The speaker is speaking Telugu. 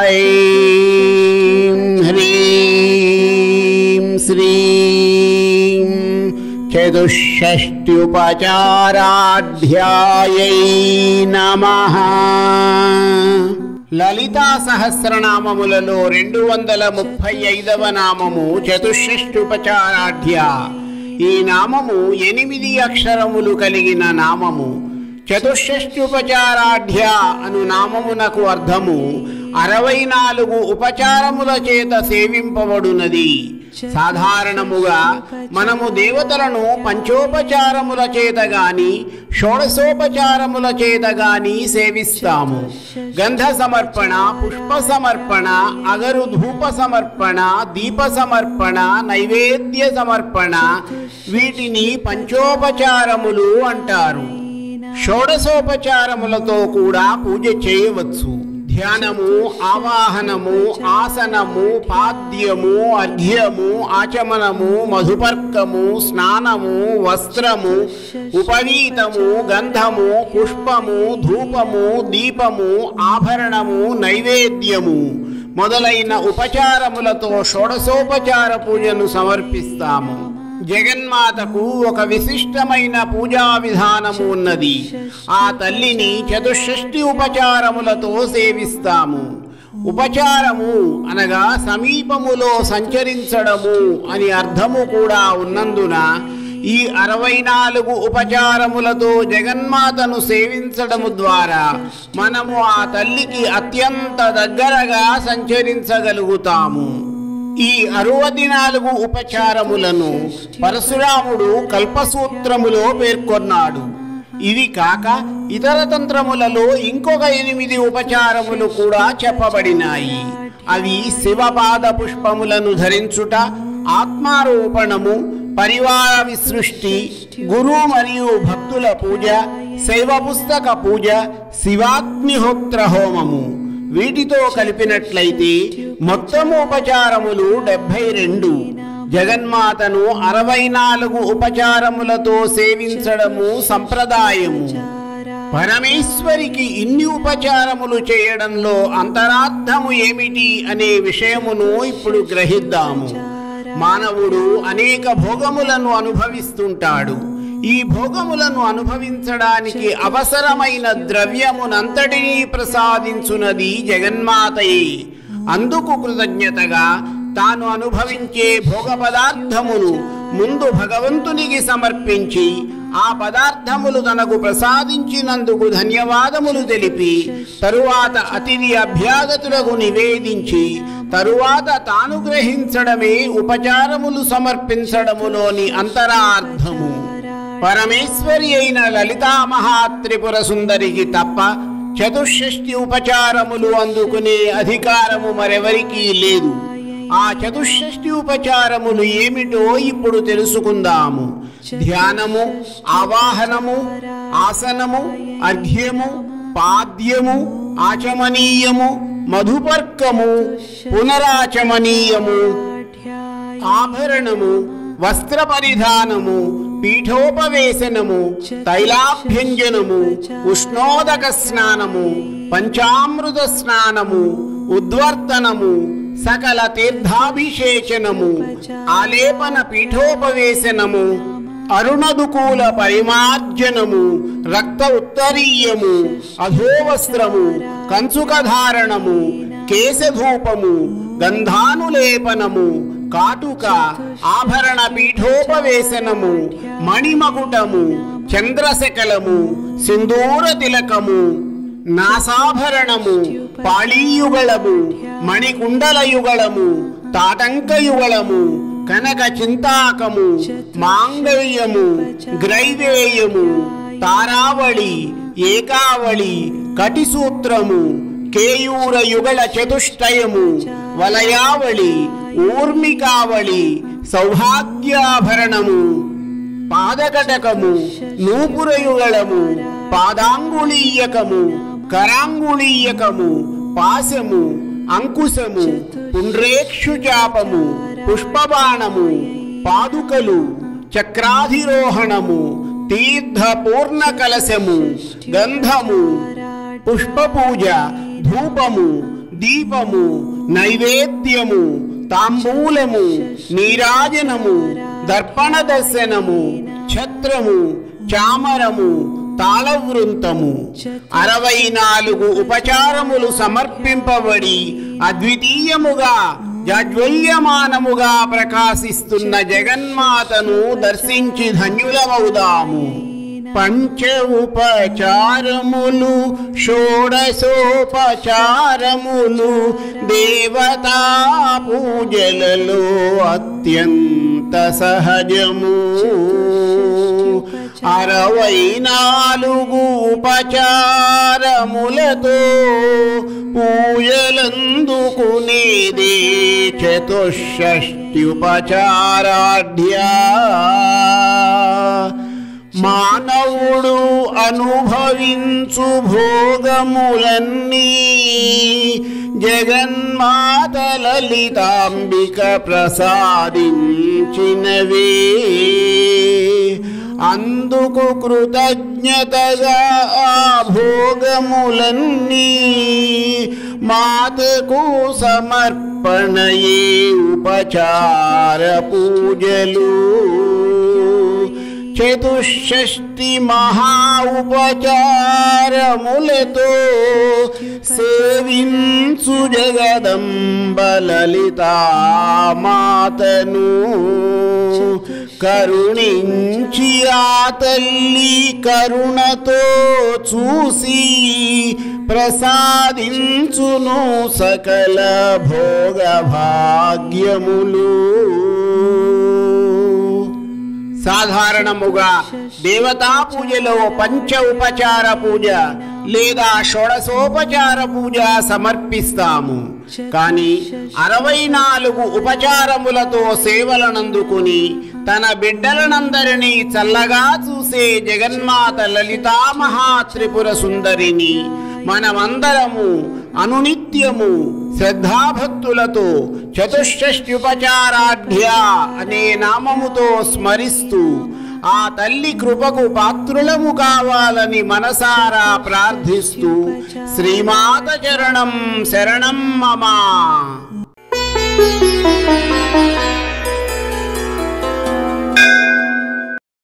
ఐం హ్రీం శ్రీం చతుషష్ట్యుపచారాధ్యాయై నమః లలితా సహస్రనామములలో రెండు వందల ముప్పై ఐదవ నామము చతుషష్ట్యుపచారాఢ్య ఈ నామము ఎనిమిది అక్షరములు కలిగిన నామము చతుషష్ట్యుపచారాఢ్య అను నామమునకు అర్థము అరవై నాలుగు ఉపచారముల చేత సేవింపబడునది సాధారణముగా మనము దేవతలను పంచోపచారముల చేత గాని షోడశోపచారముల చేత గాని సేవిస్తాము గంధ సమర్పణ పుష్ప సమర్పణ అగరు ధూప సమర్పణ దీప సమర్పణ నైవేద్య సమర్పణ వీటిని పంచోపచారములు అంటారు షోడశోపచారములతో కూడా పూజ చేయవచ్చు ధ్యానము ఆవాహనము ఆసనము పాద్యము అర్ఘ్యము ఆచమనము మధుపర్కము స్నానము వస్త్రము ఉపవీతము గంధము పుష్పము ధూపము దీపము ఆభరణము నైవేద్యము మొదలైన ఉపచారములతో షోడశోపచార పూజను సమర్పిస్తాము జగన్మాతకు ఒక విశిష్టమైన పూజా విధానము ఉన్నది ఆ తల్లిని చతుషష్ఠి ఉపచారములతో సేవిస్తాము ఉపచారము అనగా సమీపములో సంచరించడము అని అర్థము కూడా ఉన్నందున ఈ అరవై నాలుగు ఉపచారములతో జగన్మాతను సేవించడము ద్వారా మనము ఆ తల్లికి అత్యంత దగ్గరగా సంచరించగలుగుతాము ఈ అరవది నాలుగు ఉపచారములను పరశురాముడు కల్పసూత్రములో పేర్కొన్నాడు ఇవి కాక ఇతర తంత్రములలో ఇంకొక ఎనిమిది ఉపచారములు కూడా చెప్పబడినాయి అవి శివపాద పుష్పములను ధరించుట ఆత్మారోపణము పరివార విసృష్టి గురు మరియు భక్తుల పూజ శైవ పుస్తక పూజ శివాగ్నిహోత్ర హోమము వీటితో కలిపినట్లయితే మొత్తము ఉపచారములు డెబ్బై రెండు జగన్మాతను అరవై నాలుగు ఉపచారములతో సేవించడము సంప్రదాయము పరమేశ్వరికి ఇన్ని ఉపచారములు చేయడంలో అంతరార్థము ఏమిటి అనే విషయమును ఇప్పుడు గ్రహిద్దాము మానవుడు అనేక భోగములను అనుభవిస్తుంటాడు ఈ భోగములను అనుభవించడానికి అవసరమైన ద్రవ్యమునంతటినీ ప్రసాదించునది జగన్మాతయే అందుకు కృతజ్ఞతగా తాను అనుభవించే భోగ పదార్థమును ముందు భగవంతునికి సమర్పించి ఆ పదార్థములు తనకు ప్రసాదించినందుకు ధన్యవాదములు తెలిపి తరువాత అతిథి అభ్యాగతులకు నివేదించి తరువాత తాను గ్రహించడమే ఉపచారములు సమర్పించడములోని అంతరార్థము పరమేశ్వరి అయిన లలితా మహాత్రిపుర సుందరికి తప్ప చతుషష్ఠి ఉపచారములు అందుకునే అధికారము మరెవరికీ లేదు ఆ చతుషష్ఠి ఉపచారములు ఏమిటో ఇప్పుడు తెలుసుకుందాము ధ్యానము ఆవాహనము ఆసనము అర్ఘ్యము పాద్యము ఆచమనీయము మధుపర్కము పునరాచమనీయము ఆభరణము వస్త్ర పరిధానము పీఠోపవేశనము తైలాభ్యంజనము ఉష్ణోదక స్నానము పంచామృత స్నానము ఉద్వర్తనము సకల తీర్థాభిషేచనము ఆలేపన పీఠోపవేశనము అరుణదుకూల పరిమార్జనము రక్త ఉత్తరీయము అధోవస్త్రము కంచుకధారణము కేశధూపము గంధానులేపనము కాటుక ఆభరణ పీఠోపవేశనము మణిమకుటము చంద్రశకలము సింధూర తిలకము నాసాభరణము పాళీయుగళము మణికుండలయుగళము తాటంకయుగళము కనక చింతాకము మాంగళ్యము గ్రైవేయము తారావళి ఏకావళి కటిసూత్రము కేయూర యుగళ చతుష్టయము వలయావళి ఊర్మికావళి సౌభాగ్యాభరణము పాదకటకము నూపురయుగళము పాదాంగుళీయకము కరాంగుళీయకము పాశము అంకుశము పుండ్రేక్షుచాపము పుష్పబాణము పాదుకలు చక్రాధిరోహణము తీర్థ పూర్ణ కలశము గంధము పుష్పపూజ ధూపము దీపము నైవేద్యము తాంబూలము నీరాజనము దర్పణ దర్శనము ఛత్రము చామరము తాళవృంతము అరవై నాలుగు ఉపచారములు సమర్పింపబడి అద్వితీయముగా జాజ్వల్యమానముగా ప్రకాశిస్తున్న జగన్మాతను దర్శించి ధన్యులమవుదాము పంచ ఉపచారములు షోడశోపచారములు దేవతా పూజలలో అత్యంత సహజము అరవై నాలుగు ఉపచారములతో పూజలందుకునేదే చతుషష్ట్యుపచారాఢ్యా మానవుడు అనుభవించు భోగములన్నీ జగన్మాత లలితాంబిక ప్రసాదించినవే అందుకు కృతజ్ఞతగా ఆ భోగములన్నీ మాతకు సమర్పణయే ఉపచార పూజలు చతుషష్టి మహా ఉపచారములతో సేవించు జగదంబ లలితా మాతను కరుణించి ఆ తల్లి కరుణతో చూసి ప్రసాదించును సకల భోగ భాగ్యములు సాధారణముగా దేవతా పూజలో పంచ ఉపచార పూజ లేదా షోడశోపచార పూజ సమర్పిస్తాము కానీ అరవై నాలుగు ఉపచారములతో సేవలనందుకుని తన బిడ్డలనందరినీ చల్లగా చూసే జగన్మాత లలితా మహాత్రిపుర సుందరిని మనమందరము అనునిత్యము శ్రద్ధాభక్తులతో చతుషష్ట్యుపచారాఢ్య అనే నామముతో స్మరిస్తూ ఆ తల్లి కృపకు పాత్రులము కావాలని మనసారా ప్రార్థిస్తూ శ్రీమాత చరణం శరణం మమ